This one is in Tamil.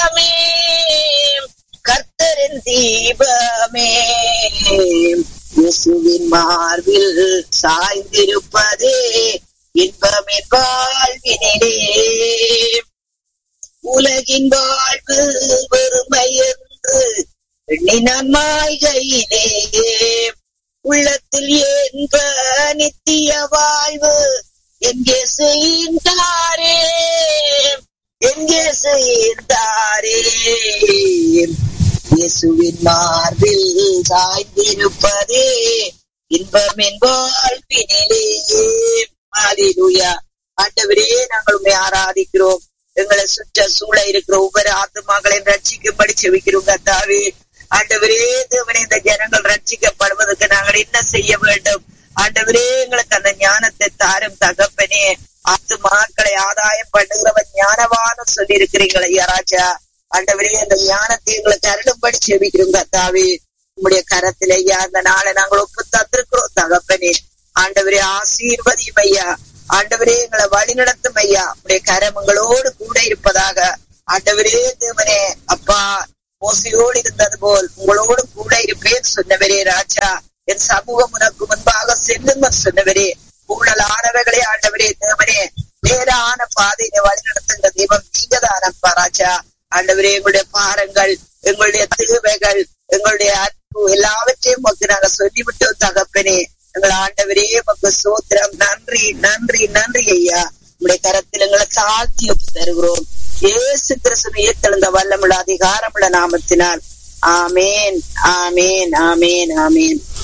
தீபமே கர்த்தரின் தீபமே இயேசுவின் மார்பில் சாய்ந்திருப்பதே இன்பமின் வாழ்வினிலே உலகின் வாழ்வு வெறுமை என்று எண்ணி நான் மாய்கையிலே உள்ளத்தில் என்ப நித்திய வாழ்வு எங்கே செய்தாரே எங்கே செய்தாரே இயேசுவின் மார்பில் சாய்ந்திருப்பதே இன்பமின் வாழ்வினிலே ஹalleluya ஆண்டவரே நாங்கள் உண்மை ஆராதிக்கிறோம் எங்களை சுற்ற சூழ இருக்கிற ஒவ்வொரு ஆத்மாக்களையும் ரட்சிக்கும்படி செவிக்கிறோம் கத்தாவே ஆண்டவரே தேவனே இந்த ஜனங்கள் ரட்சிக்கப்படுவதற்கு நாங்கள் என்ன செய்ய வேண்டும் ஆண்டவரே எங்களுக்கு அந்த ஞானத்தை தாரும் தகப்பனே ஆத்துமாக்களை ஆதாயம் பண்ணுகிறவன் ஞானவான சொல்லி இருக்கிறீங்களே ராஜா ஆண்டவரே அந்த ஞானத்தை எங்களுக்கு அருளும்படி செவிக்கிறோம் கத்தாவே உங்களுடைய கரத்திலே ஐயா அந்த நாளை நாங்கள் ஒப்பு தந்திருக்கிறோம் தகப்பனே ஆண்டவரே ஆசீர்வதியும் ஐயா ஆண்டவரே எங்களை வழி நடத்தும் ஐயா உடைய கரம் எங்களோடு கூட இருப்பதாக ஆண்டவரே தேவனே அப்பா மோசையோடு இருந்தது போல் உங்களோடு கூட இருப்பேன் சொன்னவரே ராஜா என் சமூகம் உனக்கு முன்பாக செல்லுங்க சொன்னவரே ஊழல் ஆனவர்களே ஆண்டவரே தேவனே நேரான பாதையில வழி நடத்துங்க தெய்வம் நீங்க தானப்பா ராஜா ஆண்டவரே எங்களுடைய பாரங்கள் எங்களுடைய தேவைகள் எங்களுடைய அன்பு எல்லாவற்றையும் உமக்கு நாங்க சொல்லிவிட்டோம் தகப்பனே எங்கள் ஆண்டவரே உமக்கு சோத்திரம் நன்றி நன்றி நன்றி ஐயா உங்களுடைய கரத்தில் எங்களை தாழ்த்தி ஒப்பு தருகிறோம் ஏசு கிறிஸ்துவ உயர்த்தெழுந்த வல்லமுள்ள அதிகாரமுள்ள நாமத்தினால் ஆமேன் ஆமேன் ஆமேன் ஆமேன்